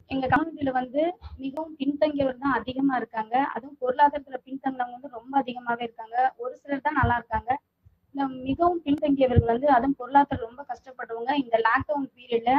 எங்க கம்யூனிட்டில வந்து மிகவும் பின்தங்கியவர் தான் அதிகமா இருக்காங்க அதுவும் பொருளாதாரத்துல பின்தங்கினவங்க வந்து ரொம்ப அதிகமாவே இருக்காங்க ஒரு சிலர் தான் நல்லா இருக்காங்க இந்த மிகவும் பின்தங்கியவர்கள் வந்து அதுவும் பொருளாதாரம் ரொம்ப கஷ்டப்படுறவங்க இந்த லாக்டவுன் பீரியட்ல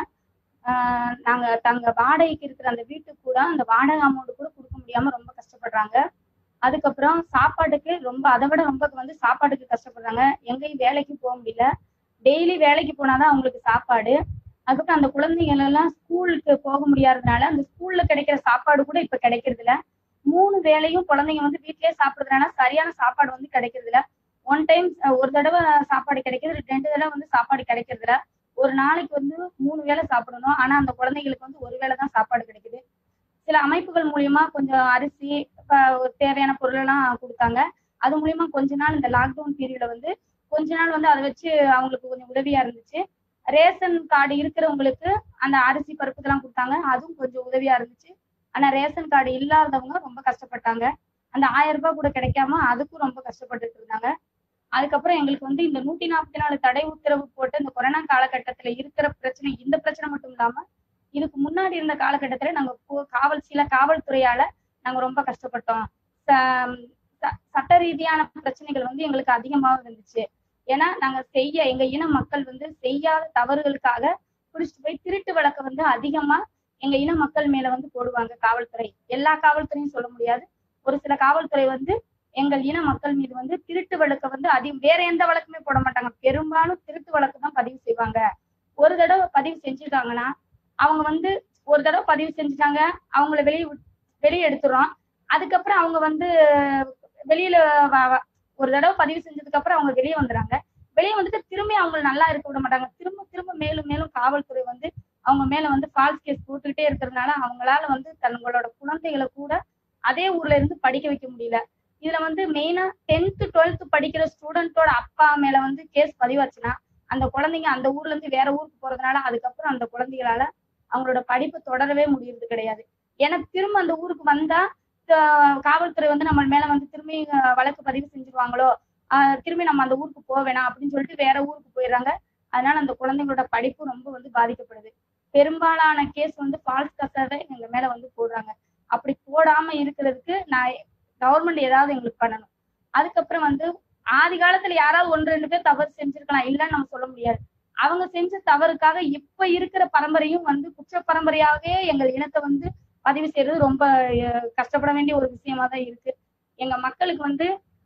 நாங்க தங்க வாடகைக்கு இருக்கிற அந்த வீட்டுக்கு கூட அந்த வாடகை அமௌண்ட் கூட கொடுக்க முடியாம ரொம்ப கஷ்டப்படுறாங்க அதுக்கப்புறம் சாப்பாட்டுக்கு ரொம்ப அதை விட ரொம்ப வந்து சாப்பாட்டுக்கு கஷ்டப்படுறாங்க எங்கேயும் வேலைக்கு போக முடியல டெய்லி வேலைக்கு போனாதான் அவங்களுக்கு சாப்பாடு அதுக்கப்புறம் அந்த குழந்தைகள் எல்லாம் ஸ்கூலுக்கு போக முடியாததுனால அந்த ஸ்கூல்ல கிடைக்கிற சாப்பாடு கூட இப்ப கிடைக்கிறது இல்ல மூணு வேளையும் குழந்தைங்க வந்து வீட்லயே சாப்பிடுறதுனால சரியான சாப்பாடு வந்து கிடைக்கிறது இல்ல ஒன் டைம் ஒரு தடவை சாப்பாடு கிடைக்கிறது ரெண்டு தடவை வந்து சாப்பாடு கிடைக்கிறது இல்ல ஒரு நாளைக்கு வந்து மூணு வேளை சாப்பிடணும் ஆனா அந்த குழந்தைங்களுக்கு வந்து ஒரு வேளை தான் சாப்பாடு கிடைக்குது சில அமைப்புகள் மூலியமா கொஞ்சம் அரிசி இப்ப தேவையான பொருள் எல்லாம் கொடுத்தாங்க அது மூலியமா கொஞ்ச நாள் இந்த லாக்டவுன் பீரியட்ல வந்து கொஞ்ச நாள் வந்து அதை வச்சு அவங்களுக்கு கொஞ்சம் உதவியா இருந்துச்சு ரேஷன் கார்டு இருக்கிறவங்களுக்கு அந்த அரிசி பருப்பு இதெல்லாம் கொடுத்தாங்க அதுவும் கொஞ்சம் உதவியா இருந்துச்சு ஆனா ரேஷன் கார்டு இல்லாதவங்க ரொம்ப கஷ்டப்பட்டாங்க அந்த ஆயிரம் ரூபாய் கூட கிடைக்காம அதுக்கும் ரொம்ப கஷ்டப்பட்டுட்டு இருந்தாங்க அதுக்கப்புறம் எங்களுக்கு வந்து இந்த நூத்தி நாற்பத்தி நாலு தடை உத்தரவு போட்டு இந்த கொரோனா காலகட்டத்துல இருக்கிற பிரச்சனை இந்த பிரச்சனை மட்டும் இல்லாம இதுக்கு முன்னாடி இருந்த காலகட்டத்துல நாங்க போ- காவல் சில காவல்துறையால நாங்க ரொம்ப கஷ்டப்பட்டோம் ச- ச- சட்ட ரீதியான பிரச்சனைகள் வந்து எங்களுக்கு அதிகமாக இருந்துச்சு ஏன்னா நாங்க செய்ய எங்க இன மக்கள் வந்து செய்யாத தவறுகளுக்காக புடிச்சிட்டு போய் திருட்டு வழக்கை வந்து அதிகமா எங்க இன மக்கள் மேல வந்து போடுவாங்க காவல்துறை எல்லா காவல்துறையும் சொல்ல முடியாது ஒரு சில காவல்துறை வந்து எங்கள் இன மக்கள் மீது வந்து திருட்டு வழக்கை வந்து அதிகம் வேற எந்த வழக்குமே போட மாட்டாங்க பெரும்பாலும் திருட்டு வழக்கு தான் பதிவு செய்வாங்க ஒரு தடவை பதிவு செஞ்சுட்டாங்கன்னா அவங்க வந்து ஒரு தடவை பதிவு செஞ்சுட்டாங்க அவங்கள வெளியே வெளியே எடுத்துறோம் அதுக்கப்புறம் அவங்க வந்து வெளியில வ- வ- ஒரு தடவை பதிவு செஞ்சதுக்கு அப்புறம் அவங்க வெளியே வந்துடுறாங்க வெளியே வந்துட்டு திரும்பி அவங்க நல்லா இருக்க விட மாட்டாங்க திரும்ப திரும்ப மேலும் மேலும் காவல்துறை வந்து அவங்க மேல வந்து ஃபால்ஸ் கேஸ் போட்டுக்கிட்டே இருக்கிறதுனால அவங்களால வந்து தங்களோட குழந்தைகளை கூட அதே ஊர்ல இருந்து படிக்க வைக்க முடியல இதுல வந்து மெயினா டென்த் டுவெல்த் படிக்கிற ஸ்டூடெண்ட்டோட அப்பா மேல வந்து கேஸ் பதிவாச்சுன்னா அந்த குழந்தைங்க அந்த ஊர்ல இருந்து வேற ஊருக்கு போறதுனால அதுக்கப்புறம் அந்த குழந்தைகளால அவங்களோட படிப்பு தொடரவே முடியறது கிடையாது ஏன்னா திரும்ப அந்த ஊருக்கு வந்தா த- காவல்துறை வந்து நம்ம மேல வந்து திரும்பி அஹ், வழக்கு பதிவு செஞ்சுருவாங்களோ ஆஹ் திரும்பி நம்ம அந்த ஊருக்கு போக வேணாம் அப்படின்னு சொல்லிட்டு வேற ஊருக்கு போயிடுறாங்க அதனால அந்த குழந்தைங்களோட படிப்பு ரொம்ப வந்து பாதிக்கப்படுது பெரும்பாலான கேஸ் வந்து ஃபால்ஸ் கசாவே எங்க மேல வந்து போடுறாங்க அப்படி போடாம இருக்கிறதுக்கு நான் கவர்மெண்ட் ஏதாவது எங்களுக்கு பண்ணணும் அதுக்கப்புறம் வந்து ஆதி காலத்துல யாராவது ஒன்று ரெண்டு பேர் தவறு செஞ்சிருக்கலாம் இல்லைன்னு நம்ம சொல்ல முடியாது அவங்க செஞ்ச தவறுக்காக இப்ப இருக்கிற பரம்பரையும் வந்து குற்ற பரம்பரையாகவே எங்கள் இனத்தை வந்து பதிவு செய்யறது ரொம்ப அஹ், கஷ்டப்பட வேண்டிய ஒரு விஷயமா தான் இருக்கு எங்க மக்களுக்கு வந்து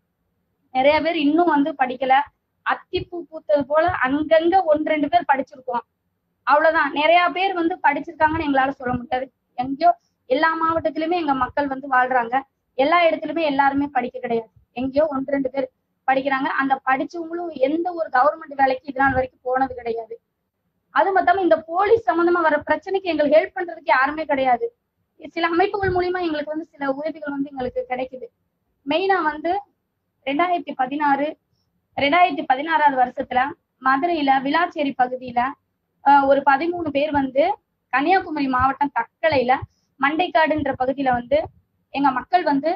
நிறைய பேர் இன்னும் வந்து படிக்கல அத்திப்பூ பூத்தது போல அங்கங்க ஒன்று ரெண்டு பேர் படிச்சிருக்கோம் அவ்வளவுதான் நிறைய பேர் வந்து படிச்சிருக்காங்கன்னு எங்களால சொல்ல முடியாது எங்கேயோ எல்லா மாவட்டத்திலுமே எங்க மக்கள் வந்து வாழ்றாங்க எல்லா இடத்துலயுமே எல்லாருமே படிக்க கிடையாது எங்கேயோ ஒன்று ரெண்டு பேர் படிக்கிறாங்க அந்த படிச்சவங்களும் எந்த ஒரு கவர்மெண்ட் வேலைக்கு இது நாள் வரைக்கும் போனது கிடையாது அது மொத்தமா இந்த போலீஸ் சம்பந்தமா வர பிரச்சனைக்கு எங்களுக்கு ஹெல்ப் பண்றதுக்கு யாருமே கிடையாது சில அமைப்புகள் மூலியமா எங்களுக்கு வந்து சில உதவிகள் வந்து எங்களுக்கு கிடைக்குது மெயினா வந்து ரெண்டாயிரத்தி பதினாறு ரெண்டாயிரத்தி பதினாறாவது வருஷத்துல மதுரையில விளாச்சேரி பகுதியில ஆஹ், ஒரு பதிமூணு பேர் வந்து கன்னியாகுமரி மாவட்டம் தக்கலையில மண்டைக்காடுன்ற பகுதியில வந்து எங்க மக்கள் வந்து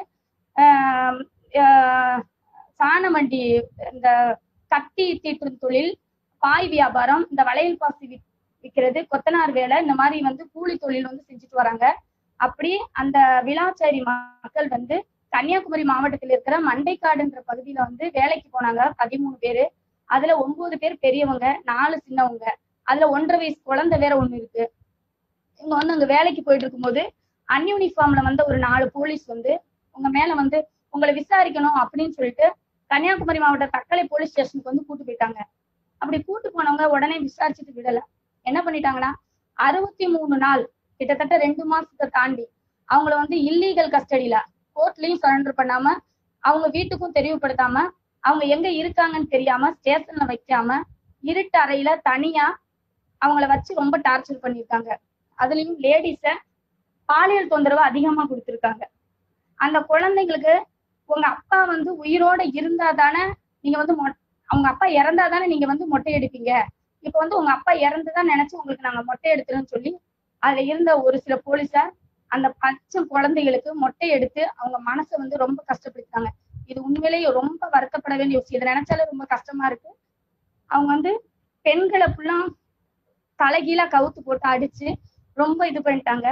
ஆஹ், ஆஹ், சாண வண்டி இந்த கட்டி தீட்டும் தொழில் பாய் வியாபாரம் இந்த வளையல் பாசி விக்- விக்கிறது கொத்தனார் வேலை இந்த மாதிரி வந்து கூலி தொழில் வந்து செஞ்சுட்டு வராங்க அப்படி அந்த விளாச்சேரி மக்கள் வந்து கன்னியாகுமரி மாவட்டத்தில் இருக்கிற மண்டைக்காடுன்ற பகுதியில வந்து வேலைக்கு போனாங்க பதிமூணு பேரு அதுல ஒன்பது பேர் பெரியவங்க நாலு சின்னவங்க அதுல ஒன்றரை வயசு குழந்தை வேற ஒண்ணு இருக்கு இவங்க வந்து அங்க வேலைக்கு போயிட்டு இருக்கும்போது அன்யூனிஃபார்ம்ல வந்த ஒரு நாலு போலீஸ் வந்து உங்க மேல வந்து உங்களை விசாரிக்கணும் அப்படின்னு சொல்லிட்டு கன்னியாகுமரி மாவட்ட தக்கலை போலீஸ் ஸ்டேஷனுக்கு வந்து கூட்டு போயிட்டாங்க அப்படி கூட்டு போனவங்க உடனே விசாரிச்சுட்டு விடல என்ன பண்ணிட்டாங்கன்னா அறுபத்தி மூணு நாள் கிட்டத்தட்ட ரெண்டு மாசத்தை தாண்டி அவங்கள வந்து இல்லீகல் கஸ்டடியில கோர்ட்லயும் சரண்டர் பண்ணாம அவங்க வீட்டுக்கும் தெரியப்படுத்தாம அவங்க எங்க இருக்காங்கன்னு தெரியாம ஸ்டேஷன்ல வைக்காம இருட்டு அறையில தனியா அவங்கள வச்சு ரொம்ப டார்ச்சர் பண்ணியிருக்காங்க அதுலயும் லேடிஸ பாலியல் தொந்தரவு அதிகமா கொடுத்திருக்காங்க அந்த குழந்தைங்களுக்கு உங்க அப்பா வந்து உயிரோட இருந்தா தானே நீங்க வந்து மொ- அவங்க அப்பா இறந்தா தானே நீங்க வந்து மொட்டை எடுப்பீங்க இப்ப வந்து உங்க அப்பா இறந்துதான் நினைச்சு உங்களுக்கு நாங்க மொட்டை எடுத்துறோம்னு சொல்லி அதுல இருந்த ஒரு சில போலீஸார் அந்த பச்சை குழந்தைகளுக்கு மொட்டை எடுத்து அவங்க மனசை வந்து ரொம்ப கஷ்டப்படுத்தாங்க இது உண்மையிலேயே ரொம்ப வருத்தப்பட வேண்டிய விஷயம் இதை நினைச்சாலே ரொம்ப கஷ்டமா இருக்கு அவங்க வந்து பெண்களை ஃபுல்லா தலைகீழா கவுத்து போட்டு அடிச்சு ரொம்ப இது பண்ணிட்டாங்க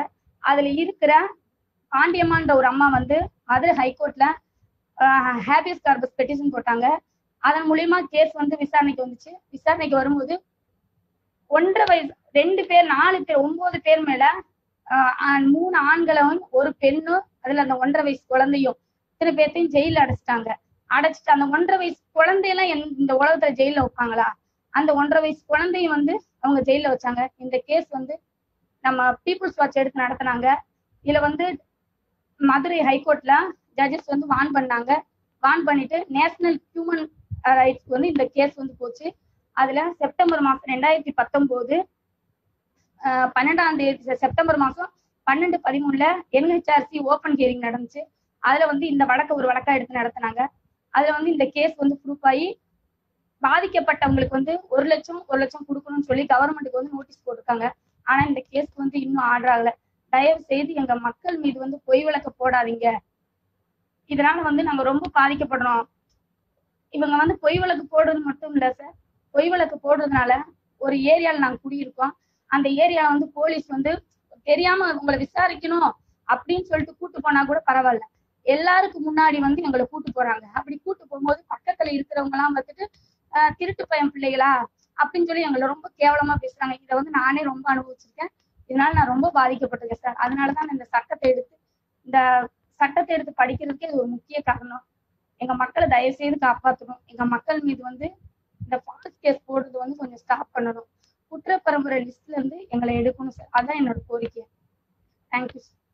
அதுல இருக்கிற பாண்டியம்மான்ற ஒரு அம்மா வந்து மதுரை ஹைகோர்ட்ல ஹேபியஸ் கார்பஸ் பெட்டிஷன் போட்டாங்க அதன் மூலியமா கேஸ் வந்து விசாரணைக்கு வந்துச்சு விசாரணைக்கு வரும்போது ஒன்றரை வயசு ரெண்டு பேர் நாலு பேர் ஒன்பது பேர் மேல ஆஹ் ஆண் மூணு ஆண்களும் ஒரு பெண்ணும் அதுல அந்த ஒன்றரை வயசு குழந்தையும் இத்தனை பேர்த்தையும் ஜெயில அடைச்சிட்டாங்க அடைச்சிட்டு அந்த ஒன்றரை வயசு குழந்தையெல்லாம் எந்த- இந்த உலகத்துல ஜெயில வைப்பாங்களா அந்த ஒன்றரை வயசு குழந்தையும் வந்து அவங்க ஜெயில வச்சாங்க இந்த கேஸ் வந்து நம்ம பீப்புள்ஸ் வாட்ச் எடுத்து நடத்துனாங்க இதுல வந்து மதுரை ஹைகோர்ட்ல ஜட்ஜஸ் வந்து வான் பண்ணாங்க வான் பண்ணிட்டு நேஷனல் ஹியூமன் ரைட்ஸ் வந்து இந்த கேஸ் வந்து போச்சு அதுல செப்டம்பர் மாசம் ரெண்டாயிரத்தி பத்தொன்பது ஆஹ் பன்னெண்டாம் தேதி செ- செப்டம்பர் மாசம் பன்னெண்டு பதிமூணுல என்ஹெச்ஆர்சி ஓபன் ஹியரிங் நடந்துச்சு அதுல வந்து இந்த வழக்கை ஒரு வழக்கா எடுத்து நடத்துனாங்க அதுல வந்து இந்த கேஸ் வந்து ப்ரூஃப் ஆகி பாதிக்கப்பட்டவங்களுக்கு வந்து ஒரு லட்சம் ஒரு லட்சம் கொடுக்கணும்னு சொல்லி கவர்மெண்ட்டுக்கு வந்து நோட்டீஸ் போட்டிருக்காங்க ஆனா இந்த கேஸ் வந்து இன்னும் ஆர்டர் ஆகல தயவு செய்து எங்க மக்கள் மீது வந்து பொய் வழக்கு போடாதீங்க இதனால வந்து நாங்க ரொம்ப பாதிக்கப்படுறோம் இவங்க வந்து பொய் வழக்கு போடுறது மட்டும் இல்ல சார் பொய் வழக்கு போடுறதுனால ஒரு ஏரியால நாங்க குடியிருக்கோம் அந்த ஏரியா வந்து போலீஸ் வந்து தெரியாம உங்களை விசாரிக்கணும் அப்படின்னு சொல்லிட்டு கூட்டு போனா கூட பரவாயில்ல எல்லாருக்கும் முன்னாடி வந்து எங்களை கூட்டு போறாங்க அப்படி கூட்டு போகும்போது பக்கத்துல இருக்கிறவங்க எல்லாம் வந்துட்டு ஆஹ் திருட்டு பையன் பிள்ளைகளா அப்படின்னு சொல்லி எங்களை ரொம்ப கேவலமா பேசுறாங்க இதை வந்து நானே ரொம்ப அனுபவிச்சிருக்கேன் இதனால நான் ரொம்ப பாதிக்கப்பட்டிருக்கேன் சார் அதனாலதான் நான் இந்த சட்டத்தை எடுத்து இந்த சட்டத்தை எடுத்து படிக்கிறதுக்கே இது ஒரு முக்கிய காரணம் எங்க மக்களை தயவு செய்து காப்பாற்றணும் எங்க மக்கள் மீது வந்து இந்த ஃபால்ஸ் கேஸ் போடுறது வந்து கொஞ்சம் ஸ்டாப் பண்ணணும் குற்றப்பரம்பரை லிஸ்ட்ல இருந்து எங்களை எடுக்கணும் சார் அதான் என்னோட கோரிக்கை தேங்க்யூ சார்